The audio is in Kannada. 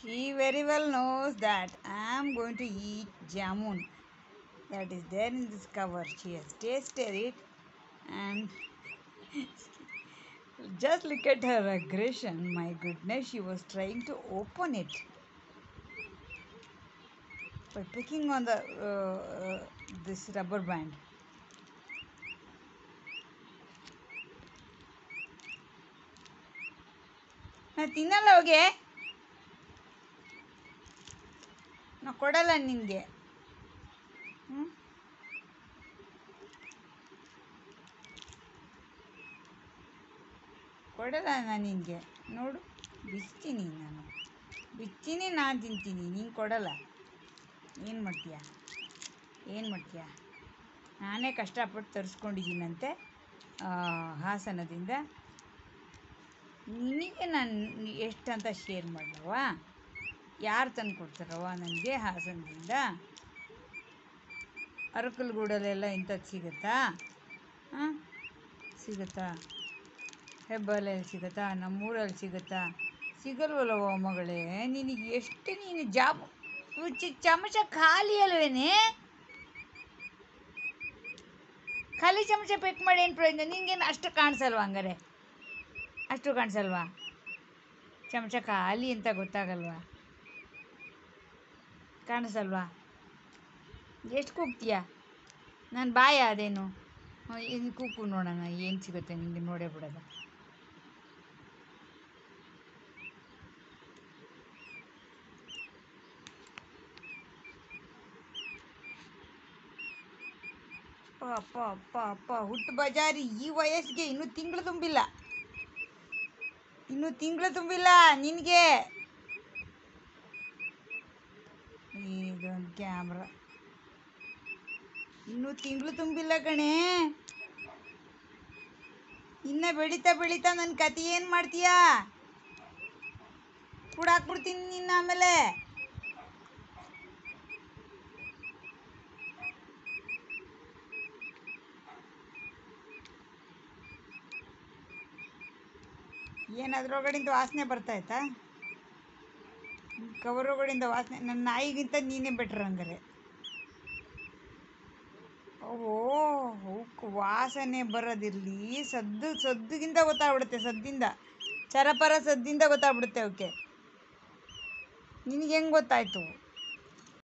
He very well knows that I am going to eat jamun that is there in this cover. She has tasted it and just look at her aggression. My goodness, she was trying to open it by picking on the uh, uh, this rubber band. ನಾ ತಿನ್ನಲ್ಲ ಹೋಗೆ ನಾ ಕೊಡಲ್ಲ ನಿನಗೆ ಹ್ಞೂ ಕೊಡಲ್ಲ ನಾನು ನಿನಗೆ ನೋಡು ಬಿಚ್ತೀನಿ ನಾನು ಬಿಚ್ತೀನಿ ನಾನು ತಿಂತೀನಿ ನೀನು ಕೊಡಲ್ಲ ಏನು ಮಾಡ್ತೀಯ ಏನು ಮಾಡ್ತೀಯ ನಾನೇ ಕಷ್ಟಪಟ್ಟು ತರಿಸ್ಕೊಂಡಿದ್ದೀನಂತೆ ಆ, ಹಾಸನದಿಂದ ನಿನಗೆ ನಾನು ಎಷ್ಟು ಅಂತ ಶೇರ್ ಮಾಡಲವ ಯಾರು ತಂದು ಕೊಡ್ತಾರವ ನನಗೆ ಹಾಸನದಿಂದ ಅರಕಲ್ಗೂಡಲ್ಲೆಲ್ಲ ಇಂಥದ್ದು ಸಿಗುತ್ತಾ ಹಾಂ ಸಿಗುತ್ತಾ ಹೆಬ್ಬಾಲಲ್ಲಿ ಸಿಗುತ್ತಾ ನಮ್ಮೂರಲ್ಲಿ ಸಿಗುತ್ತಾ ಸಿಗಲ್ವಲ್ಲವ ಮಗಳೇ ನಿನಗೆ ಎಷ್ಟು ನೀನು ಜಾಬ್ ಚಿ- ಚಮಚ ಖಾಲಿ ಅಲ್ವೇನೆ ಖಾಲಿ ಚಮಚ ಪೆಕ್ ಮಾಡಿ ಏನು ಪ್ರಯೋಜನ ನಿಂಗೇನು ಅಷ್ಟು ಕಾಣಿಸಲ್ವಾ ಹಂಗಾರೆ ಅಷ್ಟು ಕಾಣಿಸಲ್ವಾ ಚಮಚ ಖಾಲಿ ಅಂತ ಗೊತ್ತಾಗಲ್ವಾ ಕಾಣಿಸಲ್ವಾ ಎಷ್ಟು ಕೂಗ್ತೀಯ ನಾನು ಬಾಯ ಅದೇನು ಇನ್ನು ಕೂಗು ನೋಡೋಣ ಏನು ಸಿಗುತ್ತೆ ನಿಮಗೆ ನೋಡೇ ಬಿಡೋದು ಅಪ್ಪ ಅಪ್ಪ ಅಪ್ಪ ಅಪ್ಪ ಹುಟ್ಟು ಬಜಾರಿ ಈ ವಯಸ್ಸಿಗೆ ಇನ್ನೂ ತಿಂಗಳು ತುಂಬಿಲ್ಲ ಇನ್ನೂ ತಿಂಗಳು ತುಂಬಿಲ್ಲ ನಿನಗೆ ಇದೊಂದು ಕ್ಯಾಮ್ರಾ ಇನ್ನೂ ತಿಂಗಳು ತುಂಬಿಲ್ಲ ಕಣೆ ಇನ್ನ ಬೆಳೀತಾ ಬೆಳೀತಾ ನನ್ನ ಕತೆ ಏನು ಮಾಡ್ತೀಯಾ ಕೂಡಾಕ್ಬಿಡ್ತೀನಿ ನಿನ್ನ ಆಮೇಲೆ ಏನಾದ್ರೂ ಒಳಗಡೆಯಿಂದ ವಾಸನೆ ಬರ್ತಾಯ್ತಾ ಕವರ್ ಒಳಗಡೆಯಿಂದ ವಾಸನೆ ನನ್ನ ನಾಯಿಗಿಂತ ನೀನೇ ಬೆಟ್ರ್ ಅಂದರೆ ಓಹೋ ಅವಕ್ಕೆ ವಾಸನೆ ಬರೋದಿರಲಿ ಸದ್ದು ಸದ್ದಿಗಿಂತ ಗೊತ್ತಾಗ್ಬಿಡುತ್ತೆ ಸದ್ದಿಂದ ಚರಪರ ಸದ್ದಿಂದ ಗೊತ್ತಾಗ್ಬಿಡುತ್ತೆ ಅವಕ್ಕೆ ನಿನಗೆ ಹೆಂಗೆ ಗೊತ್ತಾಯ್ತು